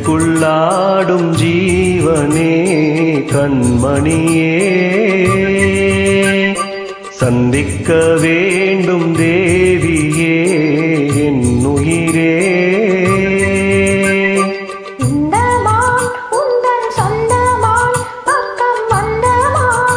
நெஞ்சுக்குள்ளாடும் ஜீவனே கண்மணியே சந்திக்க வேண்டும் தேவியே என் உயிரே இந்த மான் உந்தன் சொந்தமான் பக்கம் வந்தமான்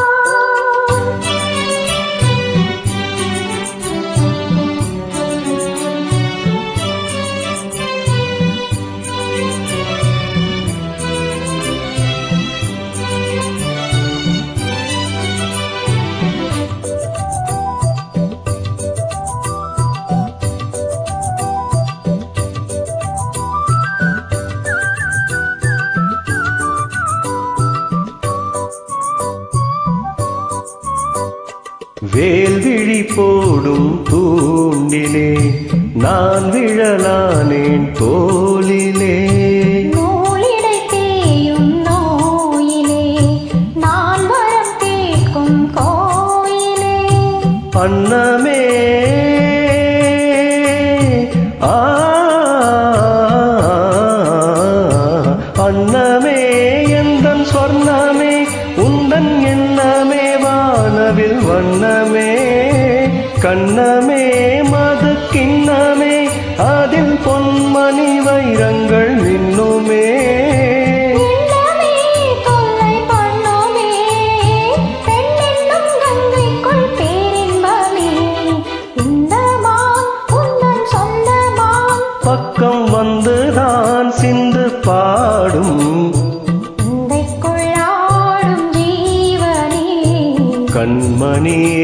வேல்விழி போடும் தூண்டிலே நான் விழலானேன் தோளிலே நூலிடை தேயும் நோயிலே நான் வரம் கேட்கும் கோயிலே அன்னமே ஆ அன்னமே எந்தன் சொர்ணமே உந்தன் எண்ணமே வானவில் வண்ணமே கண்ணமே மது கிண்ணமே அதில் பொன்மணி வைரங்கள் மின்னுமே நிலமே தொல்லை பண்ணுமே பெண்ணென்னும் கங்கைக்குள் பேரின்பமே இந்த மான் உந்தன் சொந்தமான் பக்கம் வந்துதான் சிந்து பாடும் இந்தைக்குள்ளாடும் ஜீவனே கண்மணியே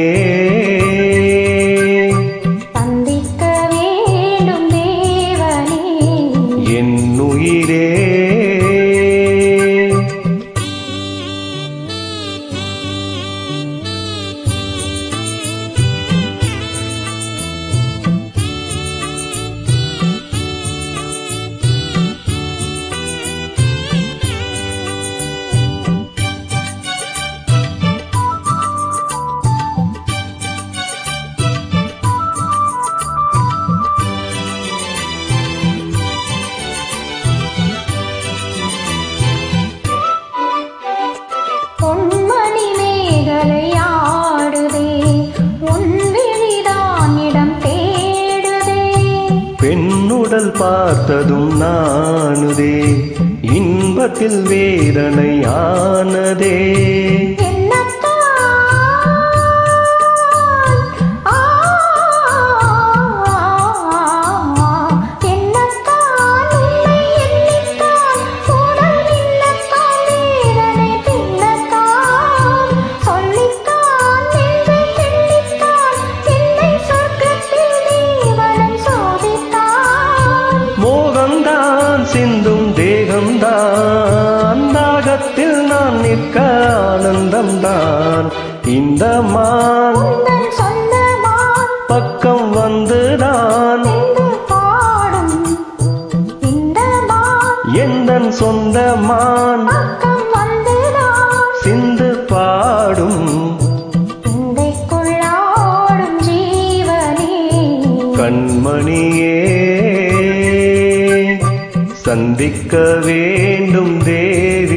சந்திக்க வேண்டும் தேவனே என் உயிரே பொன்மணி மேகலை ஆடுதே உன் விழிதான் இடம் தேடுதே பெண்ணுடல் பார்த்ததும் நானுதே இன்பத்தில் வேதனை ஆனதே என்னத்தான் ஆ என்னத்தான் உன்னை எண்ணித்தான் உடல் நின்னத்தான் வேதனை தின்னத்தான் சொல்லித்தான் நெஞ்சை கிள்ளித்தான் என்னை சொர்க்கத்தில் தேவனம் சோதித்தான் மோகம்தான் சிந்தும் தேகம்தான் தாகத்தில் நான் நிற்க ஆனந்தம்தான் இந்த மான் உந்தன் சொந்தமான் பக்கம் வந்துதான் என்று பாடும் இந்த மான் எந்தன் சொந்த மான் பக்கம் வந்துதான் சிந்து பாடும் இந்தைக்குள்ளாடும் ஜீவனே கண்மணியே சந்திக்க வேண்டும் தேவி